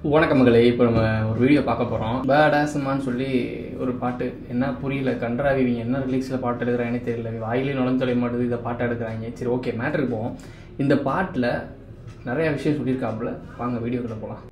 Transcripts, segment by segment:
வணக்கம் மகளே இப்போ நம்ம ஒரு வீடியோ பார்க்க போகிறோம் பேடாசமான்னு சொல்லி ஒரு பாட்டு என்ன புரியல கன்றாவி இவங்க என்ன ரிலீக்ஸில் பாட்டு எடுக்கிறாங்கன்னே தெரியல வாயிலே நுழைஞ்சொலை மாட்டுது இதை பாட்டு எடுக்கிறாங்க சரி ஓகே மேட்ருக்கு போவோம் இந்த பாட்டில் நிறைய விஷயம் சொல்லியிருக்காப்புல வாங்க வீடியோக்குள்ள போகலாம்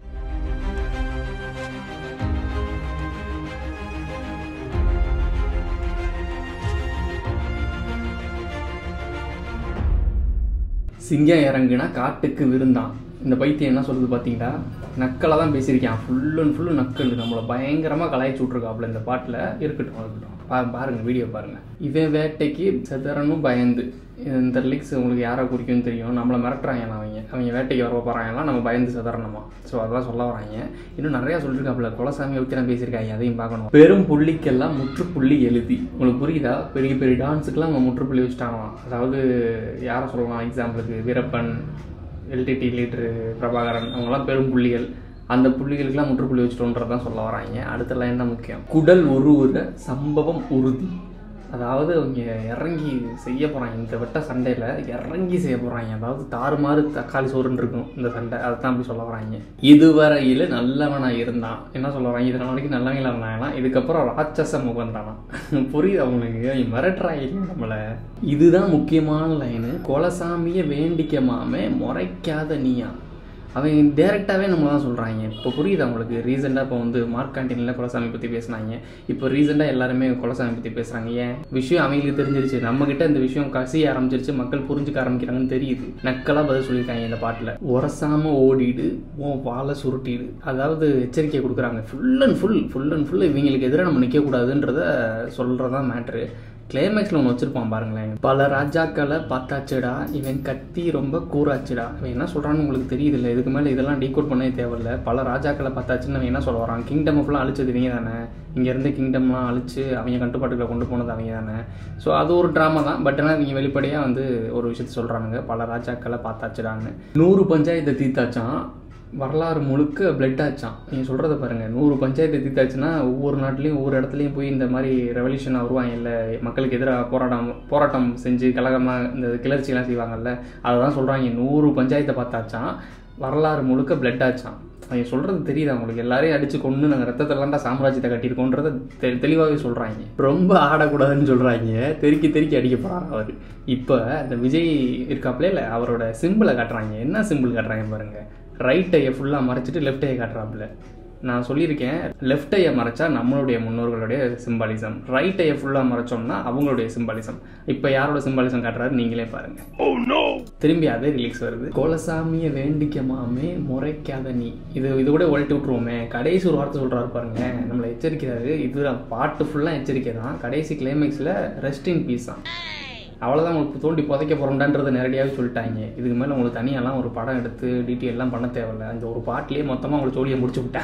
சிங்கம் இறங்குனா காட்டுக்கு விருந்தான் இந்த பைத்தியம் என்ன சொல்லுது பார்த்தீங்களா நக்கலாக தான் பேசியிருக்கான் ஃபுல் அண்ட் ஃபுல்லு நக்கல் நம்மளை பயங்கரமாக கலாய்ச்சி விட்ருக்காப்புல இந்த பாட்டில் இருக்கட்டும் இருக்கட்டும் பா பாருங்கள் வீடியோ பாருங்கள் இவன் வேட்டைக்கு செதறனும் பயந்து இந்த லிக்ஸ் உங்களுக்கு யாரை குறிக்கும்னு தெரியும் நம்மளை மிரட்டுறாங்க அவங்க அவங்க வேட்டைக்கு வர போகிறாங்கலாம் நம்ம பயந்து செதறணுமா ஸோ அதெல்லாம் சொல்ல வராங்க இன்னும் நிறையா சொல்லியிருக்காப்புல குலசாமியை பற்றி நான் பேசியிருக்காங்க அதையும் பார்க்கணும் பெரும் புள்ளிக்கெல்லாம் முற்றுப்புள்ளி எழுதி உங்களுக்கு புரியுதா பெரிய பெரிய டான்ஸுக்கெல்லாம் அவங்க முற்றுப்புள்ளி வச்சுட்டாங்களாம் அதாவது யாரை சொல்லலாம் எக்ஸாம்பிளுக்கு வீரப்பன் எல்டிடி லீட்ரு பிரபாகரன் அவங்கெல்லாம் பெரும் புள்ளிகள் அந்த புள்ளிகளுக்கெல்லாம் முற்றுப்புள்ளி வச்சுட்டோன்றதான் சொல்ல வராங்க அடுத்த லைன் தான் முக்கியம் குடல் உருவுற சம்பவம் உறுதி அதாவது அவங்க இறங்கி செய்ய போகிறாங்க இந்த வெட்ட சண்டையில் இறங்கி செய்ய போகிறாங்க அதாவது தாறுமாறு தக்காளி சோறுன்னு இருக்கும் இந்த சண்டை அதை தான் அப்படி சொல்ல வராங்க இதுவரையில் நல்லவனாக இருந்தான் என்ன சொல்ல வராங்க இதனால் வரைக்கும் நல்லவங்களா இருந்தாங்கன்னா இதுக்கப்புறம் ராட்சச முகந்தானா புரியுது அவங்களுக்கு அவங்க மிரட்டுறாங்க நம்மளை இதுதான் முக்கியமான லைனு கொலசாமியை வேண்டிக்கமாமே முறைக்காத நீயா அவன் டேரெக்டாகவே நம்ம தான் சொல்கிறாங்க இப்போ புரியுது அவங்களுக்கு ரீசெண்டாக இப்போ வந்து மார்க் கேண்டீனில் குலசாமி பற்றி பேசினாங்க இப்போ ரீசெண்டாக எல்லாருமே குலசாமி பற்றி பேசுகிறாங்க ஏன் விஷயம் அவங்களுக்கு தெரிஞ்சிருச்சு நம்மக்கிட்ட இந்த விஷயம் கசிய ஆரம்பிச்சிருச்சு மக்கள் புரிஞ்சுக்க ஆரம்பிக்கிறாங்கன்னு தெரியுது நக்கலாக பதில் சொல்லியிருக்காங்க இந்த பாட்டில் உரசாமல் ஓடிடு ஓ வாழை சுருட்டிடு அதாவது எச்சரிக்கை கொடுக்குறாங்க full and full full and full இவங்களுக்கு எதிராக நம்ம நிற்கக்கூடாதுன்றத சொல்கிறதான் மேட்ரு கிளைமேக்ஸில் ஒன்று வச்சுருப்பான் பாருங்களேன் பல ராஜாக்களை பார்த்தாச்சுடா இவன் கத்தி ரொம்ப கூறாச்சுடா இவன் என்ன சொல்கிறான்னு உங்களுக்கு தெரியுது இல்லை இதுக்கு மேலே இதெல்லாம் டீகோட் பண்ணவே தேவையில்ல பல ராஜாக்களை பார்த்தாச்சுன்னு அவன் என்ன சொல்ல வரான் கிங்டம் ஃபுல்லாக அழிச்சது இவங்க தானே இங்கேருந்து கிங்டம்லாம் அழிச்சு அவங்க கட்டுப்பாட்டுக்குள்ள கொண்டு போனது அவங்க தானே ஸோ அது ஒரு ட்ராமா தான் பட் ஆனால் இவங்க வெளிப்படையாக வந்து ஒரு விஷயத்த சொல்கிறானுங்க பல ராஜாக்களை பார்த்தாச்சுடான்னு நூறு பஞ்சாயத்தை தீர்த்தாச்சான் வரலாறு முழுக்க பிளட் ஆச்சான் நீங்கள் சொல்கிறத பாருங்கள் நூறு பஞ்சாயத்து தீர்த்தாச்சுன்னா ஒவ்வொரு நாட்டிலையும் ஒவ்வொரு இடத்துலையும் போய் இந்த மாதிரி ரெவல்யூஷனாக வருவாங்க இல்லை மக்களுக்கு எதிராக போராட்டம் போராட்டம் செஞ்சு கலகமாக இந்த கிளர்ச்சிலாம் செய்வாங்கல்ல அதை தான் சொல்கிறாங்க நூறு பஞ்சாயத்தை பார்த்தாச்சான் வரலாறு முழுக்க பிளட் ஆச்சான் அவங்க சொல்கிறது தெரியுது அவங்களுக்கு எல்லாரையும் அடித்து கொண்டு நாங்கள் ரத்தத்திலாண்டா சாம்ராஜ்யத்தை கட்டியிருக்கோன்றத தெ தெளிவாகவே சொல்கிறாங்க ரொம்ப ஆடக்கூடாதுன்னு சொல்கிறாங்க தெருக்கி தெருக்கி அடிக்க போகிறார் அவர் இப்போ இந்த விஜய் இருக்காப்லே இல்லை அவரோட சிம்பிளை காட்டுறாங்க என்ன சிம்பிள் காட்டுறாங்க பாருங்கள் ரைட் ஐயை ஃபுல்லாக மறைச்சிட்டு லெஃப்ட் ஐயை காட்டுறாப்புல நான் சொல்லியிருக்கேன் லெஃப்ட் ஐயை மறைச்சா நம்மளுடைய முன்னோர்களுடைய சிம்பாலிசம் ரைட் ஐயை ஃபுல்லாக மறைச்சோம்னா அவங்களுடைய சிம்பாலிசம் இப்போ யாரோட சிம்பாலிசம் காட்டுறாரு நீங்களே பாருங்க திரும்பி அதே ரிலீக்ஸ் வருது கோலசாமியை வேண்டிக்கமாமே முறைக்காத நீ இது இது கூட ஒழட்டி விட்ருவோமே கடைசி ஒரு வார்த்தை சொல்கிறாரு பாருங்க நம்மளை எச்சரிக்கிறாரு இது பாட்டு ஃபுல்லாக எச்சரிக்கை தான் கடைசி கிளைமேக்ஸில் ரெஸ்ட் இன் பீஸ் தான் அவ்வளோதான் உங்களுக்கு தோண்டி புதைக்க போகிறோம்டான்றதை நேரடியாகவே சொல்லிட்டாங்க இதுக்கு மேலே உங்களுக்கு தனியாலாம் ஒரு படம் எடுத்து டீட்டெயிலாம் பண்ண தேவையில்ல அந்த ஒரு பாட்டிலேயே மொத்தமாக உங்களுக்கு ஜோலியை முடிச்சு விட்டேன்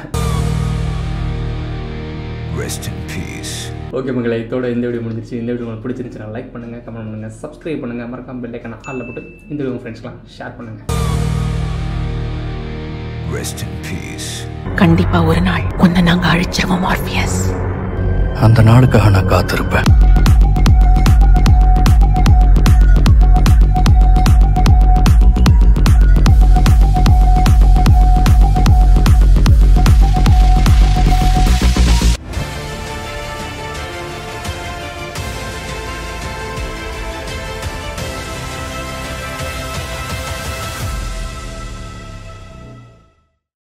Rest in peace. ஓகே மக்களை இதோட இந்த வீடியோ முடிஞ்சிருச்சு இந்த வீடியோ உங்களுக்கு பிடிச்சிருந்துச்சுன்னா லைக் பண்ணுங்கள் கமெண்ட் பண்ணுங்கள் சப்ஸ்கிரைப் பண்ணுங்கள் மறக்காம பெல் ஐக்கான ஆளில் போட்டு இந்த வீடியோ உங்கள் ஃப்ரெண்ட்ஸ்லாம் ஷேர் பண்ணுங்கள் Rest in peace. கண்டிப்பா ஒரு நாள் உன்னை நாங்க அழிச்சிருவோம் மார்பியஸ் அந்த நாளுக்காக நான் காத்திருப்பேன்